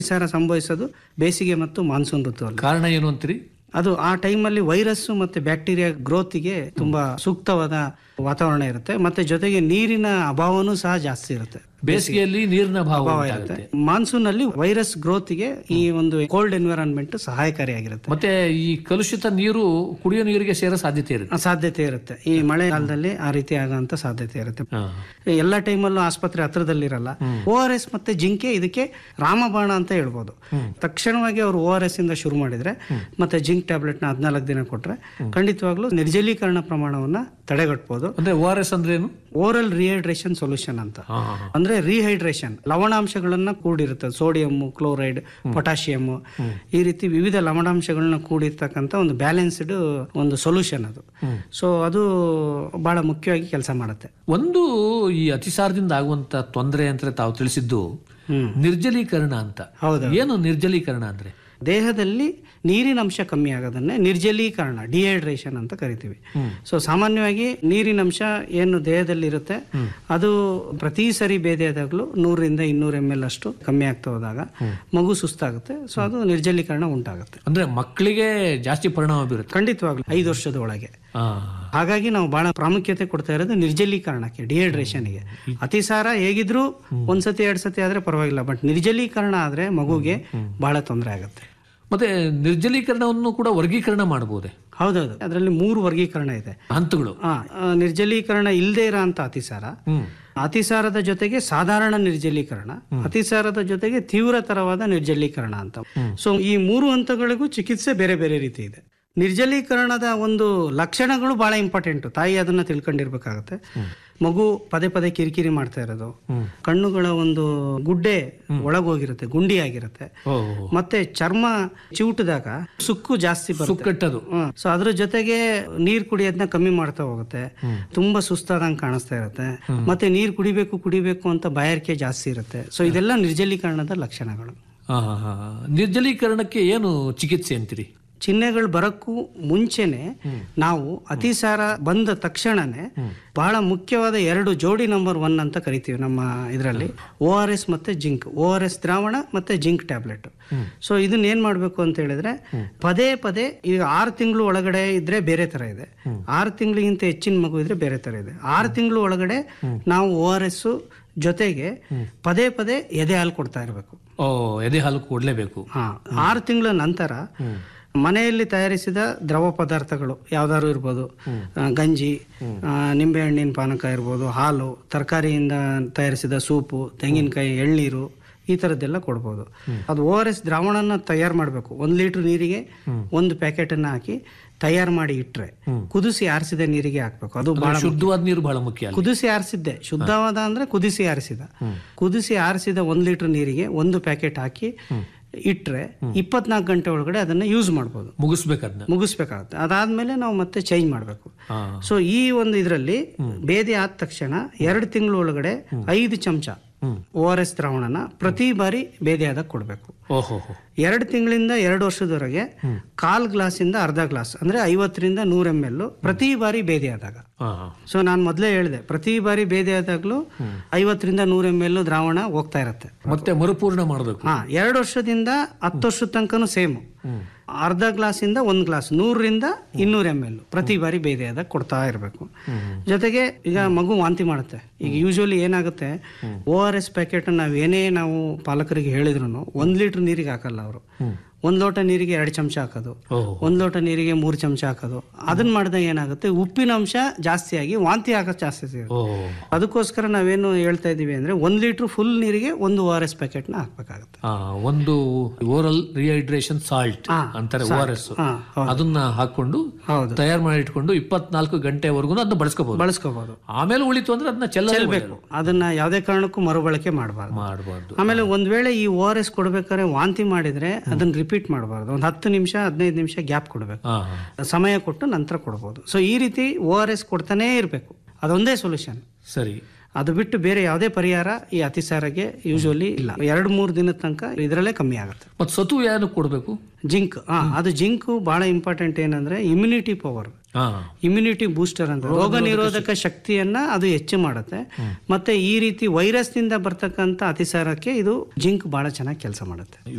ಅತಿಸಾರ ಸಂಭವಿಸೋದು ಬೇಸಿಗೆ ಮತ್ತು ಮಾನ್ಸೂನ್ ಋತುವಲ್ಲಿ ಕಾರಣ ಏನು ಅಂತೀರಿ ಅದು ಆ ಟೈಮಲ್ಲಿ ವೈರಸ್ಸು ಮತ್ತೆ ಬ್ಯಾಕ್ಟೀರಿಯಾ ಗ್ರೋತಿಗೆ ತುಂಬಾ ಸೂಕ್ತವಾದ ವಾತಾವರಣ ಇರುತ್ತೆ ಮತ್ತೆ ಜೊತೆಗೆ ನೀರಿನ ಅಭಾವನೂ ಸಹ ಜಾಸ್ತಿ ಇರುತ್ತೆ ಬೇಸಿಗೆಯಲ್ಲಿ ನೀರಿನ ಭಾವ ಅಭಾವ ಉಂಟಾಗುತ್ತೆ ಇರುತ್ತೆ ಮಾನ್ಸೂನ್ ಅಲ್ಲಿ ವೈರಸ್ ಗ್ರೋತಿಗೆ ಈ ಒಂದು ಕೋಲ್ಡ್ ಎನ್ವಿರಾನ್ಮೆಂಟ್ ಸಹಾಯಕಾರಿಯಾಗಿರುತ್ತೆ ಮತ್ತೆ ಈ ಕಲುಷಿತ ನೀರು ಕುಡಿಯೋ ನೀರಿಗೆ ಸೇರೋ ಸಾಧ್ಯತೆ ಇರುತ್ತೆ ಆ ಸಾಧ್ಯತೆ ಇರುತ್ತೆ ಈ ಮಳೆಗಾಲದಲ್ಲಿ ಆ ರೀತಿ ಆಗೋಂಥ ಸಾಧ್ಯತೆ ಇರುತ್ತೆ ಹಾ. ಎಲ್ಲ ಟೈಮಲ್ಲೂ ಆಸ್ಪತ್ರೆ ಹತ್ರದಲ್ಲಿರಲ್ಲ ಓ ಆರ್ ಎಸ್ ಮತ್ತೆ ಜಿಂಕೆ ಇದಕ್ಕೆ ರಾಮಬಾಣ ಅಂತ ಹೇಳ್ಬೋದು ತಕ್ಷಣವಾಗಿ ಅವರು ಓ ಆರ್ ಎಸ್ ಇಂದ ಶುರು ಮಾಡಿದ್ರೆ ಮತ್ತೆ ಜಿಂಕ್ ಟ್ಯಾಬ್ಲೆಟ್ನ ಹದಿನಾಲ್ಕು ದಿನ ಕೊಟ್ರೆ ಖಂಡಿತವಾಗ್ಲೂ ನಿರ್ಜಲೀಕರಣ ಪ್ರಮಾಣವನ್ನ ತಡೆಗಟ್ಬೋದು ಅಂದ್ರೆ ಓ ಆರ್ ಎಸ್ ಅಂದ್ರೆ ಏನು ಓರಲ್ ರಿಹೈಡ್ರೇಷನ್ ಸೊಲ್ಯೂಷನ್ ಅಂತ ಹಾ, ಹಾ, ಹಾ. ಅಂದ್ರೆ ರಿಹೈಡ್ರೇಷನ್ ಲವಣಾಂಶಗಳನ್ನ ಕೂಡಿರುತ್ತೆ ಸೋಡಿಯಂ ಕ್ಲೋರೈಡ್ ಪೊಟ್ಯಾಷಿಯಂ ಈ ರೀತಿ ವಿವಿಧ ಲವಣಾಂಶಗಳನ್ನ ಕೂಡಿರ್ತಕ್ಕಂಥ ಒಂದು ಬ್ಯಾಲೆನ್ಸ್ಡ್ ಒಂದು ಸೊಲ್ಯೂಷನ್ ಅದು ಸೊ ಅದು ಬಹಳ ಮುಖ್ಯವಾಗಿ ಕೆಲಸ ಮಾಡುತ್ತೆ ಒಂದು ಈ ಅತಿಸಾರದಿಂದ ಆಗುವಂತ ತೊಂದರೆ ಅಂತ ತಾವು ತಿಳಿಸಿದ್ದು ಹ್ಮ್ ನಿರ್ಜಲೀಕರಣ ಅಂತ ಹೌದು ಏನು ನಿರ್ಜಲೀಕರಣ ಅಂದ್ರೆ ದೇಹದಲ್ಲಿ ನೀರಿನ ಅಂಶ ಕಮ್ಮಿ ಆಗೋದನ್ನೇ ನಿರ್ಜಲೀಕರಣ ಡಿಹೈಡ್ರೇಷನ್ ಅಂತ ಕರಿತೀವಿ ಸೊ ಸಾಮಾನ್ಯವಾಗಿ ನೀರಿನ ಅಂಶ ಏನು ದೇಹದಲ್ಲಿ ಇರುತ್ತೆ ಅದು ಪ್ರತಿ ಸರಿ ಬೇದೆಯಾದಾಗಲೂ ನೂರರಿಂದ ಇನ್ನೂರು ಎಮ್ ಎಲ್ ಅಷ್ಟು ಕಮ್ಮಿ ಆಗ್ತಾ ಹೋದಾಗ ಮಗು ಸುಸ್ತಾಗುತ್ತೆ ಸೊ ಅದು ನಿರ್ಜಲೀಕರಣ ಉಂಟಾಗುತ್ತೆ ಅಂದ್ರೆ ಮಕ್ಕಳಿಗೆ ಜಾಸ್ತಿ ಪರಿಣಾಮ ಬೀರುತ್ತೆ ಖಂಡಿತವಾಗ್ಲೂ ಐದು ವರ್ಷದ ಒಳಗೆ ಆ, ಹಾಗಾಗಿ ನಾವು ಬಹಳ ಪ್ರಾಮುಖ್ಯತೆ ಕೊಡ್ತಾ ಇರೋದು ನಿರ್ಜಲೀಕರಣಕ್ಕೆ ಡಿಹೈಡ್ರೇಷನ್ಗೆ ಅತಿಸಾರ ಹೇಗಿದ್ರೂ ಒಂದ್ಸತಿ ಎರಡ್ ಸತಿ ಆದ್ರೆ ಪರವಾಗಿಲ್ಲ ಬಟ್ ನಿರ್ಜಲೀಕರಣ ಆದ್ರೆ ಮಗುಗೆ ಬಹಳ ತೊಂದರೆ ಆಗುತ್ತೆ ಮತ್ತೆ ನಿರ್ಜಲೀಕರಣವನ್ನು ಕೂಡ ವರ್ಗೀಕರಣ ಮಾಡಬಹುದೇ ಹೌದೌದು ಅದರಲ್ಲಿ ಮೂರು ವರ್ಗೀಕರಣ ಇದೆ ಹಂತಗಳು ಆ, ಆ, ನಿರ್ಜಲೀಕರಣ ಇಲ್ಲದೆ ಇರೋ ಅಂತ ಅತಿಸಾರ ಹ್ಮ್ ಅತಿಸಾರದ ಜೊತೆಗೆ ಸಾಧಾರಣ ನಿರ್ಜಲೀಕರಣ ಅತಿಸಾರದ ಜೊತೆಗೆ ತೀವ್ರತರವಾದ ನಿರ್ಜಲೀಕರಣ ಅಂತ ಸೊ ಈ ಮೂರು ಹಂತಗಳಿಗೂ ಚಿಕಿತ್ಸೆ ಬೇರೆ ಬೇರೆ ರೀತಿ ಇದೆ ನಿರ್ಜಲೀಕರಣದ ಒಂದು ಲಕ್ಷಣಗಳು ಬಹಳ ಇಂಪಾರ್ಟೆಂಟ್ ತಾಯಿ ಅದನ್ನ ತಿಳ್ಕೊಂಡಿರ್ಬೇಕಾಗತ್ತೆ ಮಗು ಪದೇ ಪದೇ ಕಿರಿಕಿರಿ ಮಾಡ್ತಾ ಇರೋದು ಕಣ್ಣುಗಳ ಒಂದು ಗುಡ್ಡೆ ಒಳಗೋಗಿರುತ್ತೆ ಗುಂಡಿ ಆಗಿರುತ್ತೆ ಓ ಮತ್ತೆ ಚರ್ಮ ಚಿವುಟಿದಾಗ ಸುಕ್ಕು ಜಾಸ್ತಿ ಬರುತ್ತೆ ಸುಕ್ಕಟ್ಟದು ಸೊ ಅದ್ರ ಜೊತೆಗೆ ನೀರ್ ಕುಡಿಯೋದನ್ನ ಕಮ್ಮಿ ಮಾಡ್ತಾ ಹೋಗುತ್ತೆ ತುಂಬಾ ಸುಸ್ತಾದಂಗೆ ಕಾಣಿಸ್ತಾ ಇರುತ್ತೆ ಮತ್ತೆ ನೀರ್ ಕುಡಿಬೇಕು ಕುಡಿಬೇಕು ಅಂತ ಬಾಯಾರಿಕೆ ಜಾಸ್ತಿ ಇರುತ್ತೆ ಸೊ ಇದೆಲ್ಲ ನಿರ್ಜಲೀಕರಣದ ಲಕ್ಷಣಗಳು ಆ, ಹಾ, ಹಾ. ನಿರ್ಜಲೀಕರಣಕ್ಕೆ ಏನು ಚಿಕಿತ್ಸೆ ಅಂತೀರಿ ಚಿಹ್ನೆಗಳು ಬರಕ್ಕೂ ಮುಂಚೆನೆ ನಾವು ಅತಿಸಾರ ಬಂದ ತಕ್ಷಣನೇ ಬಹಳ ಮುಖ್ಯವಾದ ಎರಡು ಜೋಡಿ ನಂಬರ್ ಒನ್ ಅಂತ ಕರಿತೀವಿ ನಮ್ಮ ಇದರಲ್ಲಿ ಓ ಆರ್ ಎಸ್ ಮತ್ತೆ ಜಿಂಕ್ ಓ ಆರ್ ಎಸ್ ದ್ರಾವಣ ಮತ್ತೆ ಜಿಂಕ್ ಟ್ಯಾಬ್ಲೆಟ್ ಸೊ ಇದನ್ನ ಏನ್ ಮಾಡ್ಬೇಕು ಅಂತ ಹೇಳಿದ್ರೆ ಪದೇ ಪದೇ ಈಗ ಆರು ತಿಂಗಳು ಒಳಗಡೆ ಇದ್ರೆ ಬೇರೆ ತರ ಇದೆ ಆರು ತಿಂಗಳಿಗಿಂತ ಹೆಚ್ಚಿನ ಮಗು ಇದ್ರೆ ಬೇರೆ ತರ ಇದೆ ಆರು ತಿಂಗಳು ಒಳಗಡೆ ನಾವು ಓ ಆರ್ ಎಸ್ ಜೊತೆಗೆ ಪದೇ ಪದೇ ಎದೆ ಹಾಲು ಕೊಡ್ತಾ ಇರಬೇಕು ಓ ಎದೆ ಹಾಲು ಕೊಡ್ಲೇಬೇಕು ಹಾ ಆರು ತಿಂಗಳ ನಂತರ ಮನೆಯಲ್ಲಿ ತಯಾರಿಸಿದ ದ್ರವ ಪದಾರ್ಥಗಳು ಯಾವ್ದಾದ್ರು ಇರ್ಬೋದು ಆ, ಗಂಜಿ ಆ, ನಿಂಬೆಹಣ್ಣಿನ ಪಾನಕ ಇರ್ಬೋದು ಹಾಲು ತರಕಾರಿಯಿಂದ ತಯಾರಿಸಿದ ಸೂಪು ತೆಂಗಿನಕಾಯಿ ಎಳ್ನೀರು ಈ ಥರದ್ದೆಲ್ಲ ಕೊಡ್ಬೋದು ಅದು ಓ ಆರ್ ಎಸ್ ದ್ರಾವಣನ ತಯಾರು ಮಾಡಬೇಕು ಒಂದು ಲೀಟ್ರ್ ನೀರಿಗೆ ಒಂದು ಪ್ಯಾಕೆಟನ್ನು ಹಾಕಿ ತಯಾರು ಮಾಡಿ ಇಟ್ರೆ ಕುದಿಸಿ ಆರಿಸಿದ ನೀರಿಗೆ ಹಾಕ್ಬೇಕು ಅದು ಬಹಳ ಶುದ್ಧವಾದ ನೀರು ಬಹಳ ಮುಖ್ಯ ಅಲ್ಲಿ. ಕುದಿಸಿ ಆರಿಸಿದ್ದೆ ಶುದ್ಧವಾದ ಅಂದ್ರೆ ಕುದಿಸಿ ಆರಿಸಿದ ಕುದಿಸಿ ಆರಿಸಿದ ಒಂದ್ ಲೀಟರ್ ನೀರಿಗೆ ಒಂದು ಪ್ಯಾಕೆಟ್ ಹಾಕಿ ಇಟ್ರೆ ಇಪ್ಪತ್ನಾಲ್ಕು ಗಂಟೆ ಒಳಗಡೆ ಅದನ್ನ ಯೂಸ್ ಮಾಡ್ಬೋದು ಮುಗಿಸ್ಬೇಕದ್ನ ಮುಗಿಸ್ಬೇಕಾಗುತ್ತೆ ಅದಾದ್ಮೇಲೆ ನಾವು ಮತ್ತೆ ಚೇಂಜ್ ಮಾಡಬೇಕು ಹಾ ಸೊ ಈ ಒಂದು ಇದರಲ್ಲಿ ಬೇದಿ ಆದ ತಕ್ಷಣ ಎರಡು ತಿಂಗಳ ಒಳಗಡೆ ಐದು ಚಮಚ ಓ ಆರ್ ಎಸ್ ದ್ರಾವಣನ ಪ್ರತಿ ಬಾರಿ ಬೇದಿ ಆದಾಗ ಕೊಡಬೇಕು ಓಹೋ ಹೋ ಎರಡು ತಿಂಗಳಿಂದ ಎರಡು ವರ್ಷದವರೆಗೆ ಕಾಲ್ ಗ್ಲಾಸಿಂದ ಅರ್ಧ ಗ್ಲಾಸ್ ಅಂದ್ರೆ ಐವತ್ತರಿಂದ ನೂರ ಎಮ್ ಎಲ್ ಪ್ರತಿ ಬಾರಿ ಬೇದಿ ಆದಾಗ ಹಾ ಹಾ ಸೊ ನಾನು ಮೊದಲೇ ಹೇಳಿದೆ ಪ್ರತಿ ಬಾರಿ ಬೇದಿ ಆದಾಗಲೂ ಐವತ್ತರಿಂದ ನೂರ ಎಮ್ ಎಲ್ ದ್ರಾವಣ ಹೋಗ್ತಾ ಇರುತ್ತೆ ಮತ್ತೆ ಮರುಪೂರ್ಣ ಮಾಡಬೇಕು ಹಾ ಎರಡು ವರ್ಷದಿಂದ ಹತ್ತು ವರ್ಷದ ತನಕನೂ ಸೇಮ್ ಅರ್ಧ ಗ್ಲಾಸಿಂದ ಒಂದು ಗ್ಲಾಸ್ ನೂರರಿಂದ ಇನ್ನೂರು ಎಮ್ ಎಲ್ ಪ್ರತಿ ಬಾರಿ ಬೇದಿ ಆದಾಗ ಕೊಡ್ತಾ ಇರಬೇಕು ಜೊತೆಗೆ ಈಗ ಮಗು ವಾಂತಿ ಮಾಡುತ್ತೆ ಈಗ ಯೂಶುವಲಿ ಏನಾಗುತ್ತೆ ಓ ಆರ್ ಎಸ್ ಪ್ಯಾಕೆಟ್ ನಾವು ಏನೇ ನಾವು ಪಾಲಕರಿಗೆ ಹೇಳಿದ್ರು ಒಂದು ಲೀಟರ್ ನೀರಿಗೆ ಹಾಕಲ್ಲ ಅವರು ಒಂದು ಲೋಟ ನೀರಿಗೆ ಎರಡು ಚಮಚ ಹಾಕೋದು ಓಹೋ ಒಂದು ಲೋಟ ನೀರಿಗೆ ಮೂರು ಚಮಚ ಹಾಕೋದು ಅದನ್ನ ಮಾಡಿದಾಗ ಏನಾಗುತ್ತೆ ಉಪ್ಪಿನ ಅಂಶ ಜಾಸ್ತಿಯಾಗಿ ವಾಂತಿ ಆಗೋದು ಜಾಸ್ತಿ ಸಿಗುತ್ತೆ ಓಹೋ ಅದಕ್ಕೋಸ್ಕರ ನಾವೇನು ಹೇಳ್ತಾ ಇದೀವಿ ಅಂದ್ರೆ ಒಂದು ಲೀಟರ್ ಫುಲ್ ನೀರಿಗೆ ಒಂದು ಓ ಆರ್ ಎಸ್ ಪ್ಯಾಕೆಟ್ನ ಹಾಕ್ಬೇಕಾಗುತ್ತೆ ಆ, ಒಂದು ಓರಲ್ ರಿಹೈಡ್ರೇಷನ್ ಸಾಲ್ಟ್ ಹಾ, ಅಂತಾರೆ ಓ ಆರ್ ಎಸ್ ಹಾ ಹೌದು ಅದನ್ನ ಹಾಕೊಂಡು ಹೌದು ತಯಾರು ಮಾಡಿ ಇಟ್ಕೊಂಡು ಇಪ್ಪತ್ನಾಲ್ಕು ಗಂಟೆವರೆಗೂ ಅದನ್ನ ಬಳಸ್ಕೋಬಹುದು ಬಳಸ್ಕೋಬಹುದು ಆಮೇಲೆ ಉಳಿತು ಅಂದ್ರೆ ಅದನ್ನ ಚೆಲ್ಲಬೇಕು ಅದನ್ನ ಯಾವುದೇ ಕಾರಣಕ್ಕೂ ಮರುಬಳಕೆ ಮಾಡಬಾರ್ದು ಮಾಡಬಾರ್ದು ಆಮೇಲೆ ಒಂದ್ ವೇಳೆ ಈ ಓ ಆರ್ ಎಸ್ ಕೊಡ್ಬೇಕಾದ್ರೆ ವಾಂತಿ ಮಾಡಿದ್ರೆ ಅದನ್ನ ರಿಪೀಟ್ ಮಾಡಬಾರ್ದು ಒಂದು ಹತ್ತು ನಿಮಿಷ ಹದಿನೈದು ನಿಮಿಷ ಗ್ಯಾಪ್ ಕೊಡಬೇಕು ಹಾ ಸಮಯ ಕೊಟ್ಟು ನಂತರ ಕೊಡ್ಬೋದು ಸೊ ಈ ರೀತಿ ಓ ಆರ್ ಎಸ್ ಕೊಡ್ತಾನೇ ಇರಬೇಕು ಅದೊಂದೇ ಸೊಲ್ಯೂಷನ್ ಸರಿ ಅದು ಬಿಟ್ಟು ಬೇರೆ ಯಾವುದೇ ಪರಿಹಾರ ಈ ಅತಿಸಾರಕ್ಕೆ ಯೂಶುವಲಿ ಇಲ್ಲ ಎರಡು ಮೂರು ದಿನದ ತನಕ ಇದರಲ್ಲೇ ಕಮ್ಮಿ ಆಗುತ್ತೆ ಮತ್ತು ಸತು ಏನು ಕೊಡಬೇಕು ಜಿಂಕ್ ಹಾ ಅದು ಜಿಂಕು ಬಹಳ ಇಂಪಾರ್ಟೆಂಟ್ ಏನಂದ್ರೆ ಇಮ್ಯುನಿಟಿ ಪವರ್ ಹಾಂ ಇಮ್ಯುನಿಟಿ ಬೂಸ್ಟರ್ ಅಂತ ರೋಗ ನಿರೋಧಕ ಶಕ್ತಿಯನ್ನ ಅದು ಹೆಚ್ಚು ಮಾಡುತ್ತೆ ಮತ್ತೆ ಈ ರೀತಿ ವೈರಸ್ ನಿಂದ ಬರ್ತಕ್ಕಂಥ ಅತಿಸಾರಕ್ಕೆ ಇದು ಜಿಂಕ್ ಬಹಳ ಚೆನ್ನಾಗಿ ಕೆಲಸ ಮಾಡುತ್ತೆ